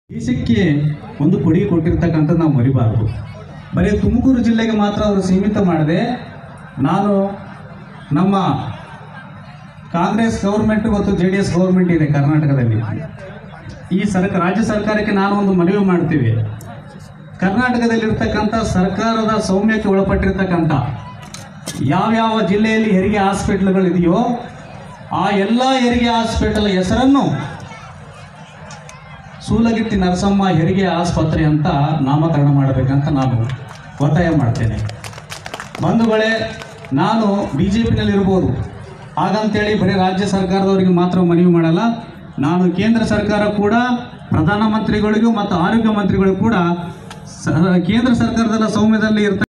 ದೇಶಕ್ಕೆ ಒಂದು ಕೊಡುಗೆ ಕೊಟ್ಟಿರ್ತಕ್ಕಂಥದ್ದು ನಾವು ಮರಿಬಾರದು ಬರೀ ತುಮಕೂರು ಜಿಲ್ಲೆಗೆ ಮಾತ್ರ ಅವರು ಸೀಮಿತ ಮಾಡದೆ ನಾನು ನಮ್ಮ ಕಾಂಗ್ರೆಸ್ ಗೌರ್ಮೆಂಟ್ ಮತ್ತು ಜೆ ಡಿ ಎಸ್ ಗೌರ್ಮೆಂಟ್ ಇದೆ ಕರ್ನಾಟಕದಲ್ಲಿ ಈ ಸರ್ಕಾರ ರಾಜ್ಯ ಸರ್ಕಾರಕ್ಕೆ ನಾನು ಒಂದು ಮನವಿ ಮಾಡ್ತೀವಿ ಕರ್ನಾಟಕದಲ್ಲಿರ್ತಕ್ಕಂಥ ಸರ್ಕಾರದ ಸೌಮ್ಯಕ್ಕೆ ಒಳಪಟ್ಟಿರ್ತಕ್ಕಂಥ ಯಾವ್ಯಾವ ಜಿಲ್ಲೆಯಲ್ಲಿ ಹೆರಿಗೆ ಹಾಸ್ಪಿಟ್ಲ್ಗಳಿದೆಯೋ ಆ ಎಲ್ಲ ಹೆರಿಗೆ ಹಾಸ್ಪಿಟಲ್ ಹೆಸರನ್ನು ಸೂಲಗಿತ್ತಿ ನರಸಮ್ಮ ಹೆರಿಗೆ ಆಸ್ಪತ್ರೆ ಅಂತ ನಾಮಕರಣ ಮಾಡಬೇಕಂತ ನಾನು ಒತ್ತಾಯ ಮಾಡ್ತೇನೆ ಬಂಧುಗಳೇ ನಾನು ಬಿ ಜೆ ಪಿನಲ್ಲಿರ್ಬೋದು ಹಾಗಂತೇಳಿ ಬರೀ ರಾಜ್ಯ ಸರ್ಕಾರದವರಿಗೆ ಮಾತ್ರ ಮನವಿ ಮಾಡಲ್ಲ ನಾನು ಕೇಂದ್ರ ಸರ್ಕಾರ ಕೂಡ ಪ್ರಧಾನಮಂತ್ರಿಗಳಿಗೂ ಮತ್ತು ಆರೋಗ್ಯ ಮಂತ್ರಿಗಳಿಗೂ ಕೂಡ ಸ- ಕೇಂದ್ರ ಸರ್ಕಾರದ ಸೌಮ್ಯದಲ್ಲಿ ಇರ್ತ